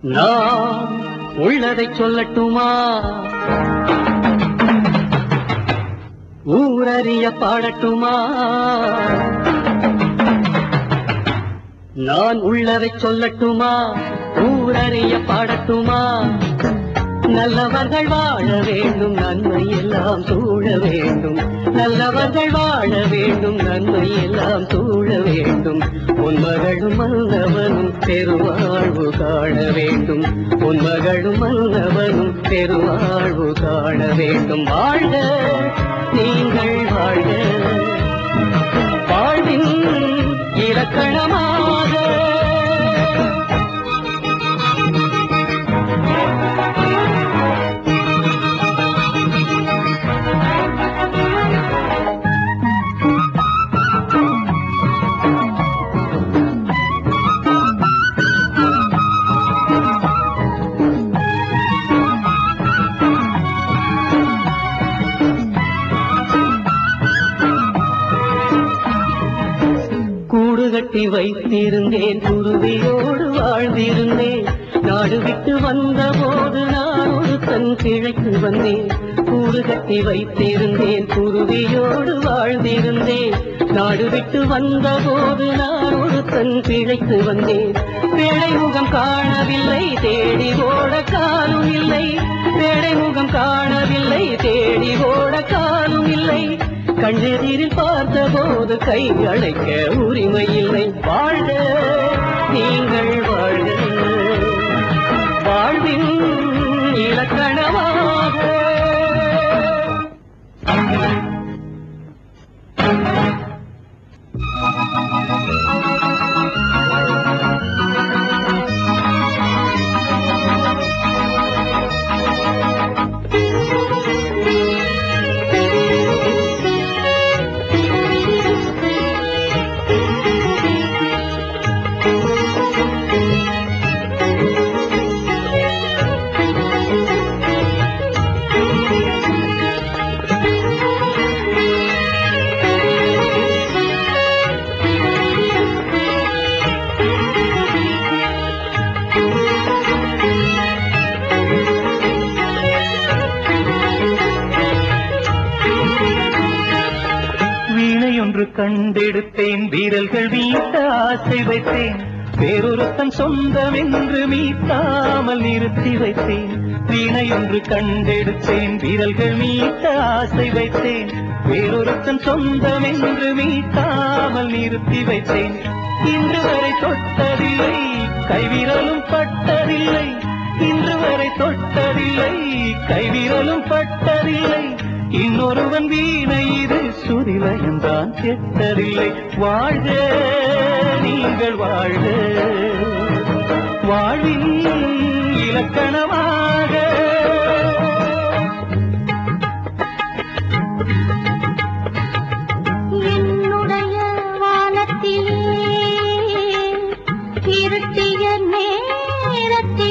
நான் உள்ளதை சொல்லட்டுமா ஊரறிய பாடட்டுமா நான் உள்ளதை சொல்லட்டுமா ஊரறிய பாடட்டுமா நல்லவர்கள் வாழ வேண்டும் நன்மை எல்லாம் சூழ வேண்டும் நல்லவர்கள் வாழ வேண்டும் நன்மை எல்லாம் சூழ வேண்டும் உன்மகளும் மன்னவனும் பெருவாழ்வு காண வேண்டும் உன்மகளும் மன்னவனும் பெருவாழ்வு காண வேண்டும் வாழ்க நீங்கள் வாழ்க வாழ்வின் இலக்கணமாக கூடு கட்டி வைத்திருந்தேன் குருவியோடு வாழ்ந்திருந்தேன் நாடு விட்டு வந்த போது நான் ஒரு தன் கிழக்கு வந்தேன் கூடு கட்டி வைத்திருந்தேன் குருவியோடு வாழ்ந்திருந்தேன் நாடு விட்டு வந்த போது நான் ஒரு தன் கிழைக்கு வந்தேன் வேளை முகம் காணவில்லை தேடி ஓட காலும் இல்லை வேளை முகம் காணவில்லை தேடி ஓட காலும் இல்லை கண்ணெதிரில் பார்த்த போது கை அழைக்க உரிமை இல்லை வாழ்க நீங்கள் வாழ்க வாழ்வின் இலக்கணமாக வீணையொன்று கண்டெடுத்தேன் வீரல்கள் வீட்ட ஆசை வைத்தேன் வேறொருத்தன் சொந்தம் என்று மீட்டாமல் நிறுத்தி வைத்தேன் வீணையொன்று கண்டெடுத்தேன் வீரல்கள் மீட்ட ஆசை வைத்தேன் வேறொருத்தன் சொந்தம் என்று மீட்டாமல் நிறுத்தி வைத்தேன் இன்று வரை தொட்டதில்லை கைவிரலும் பட்டதில்லை இன்று வரை தொட்டதில்லை கைவிரலும் பட்டதில்லை இன்னொருவன் வீணை இது சுரிலயம்தான் கெட்டதில்லை வாழ்க நீங்கள் வாழ்க வாழ்வின் இலக்கணமாக என்னுடைய வானத்திலே இருட்டிய நேரத்திலே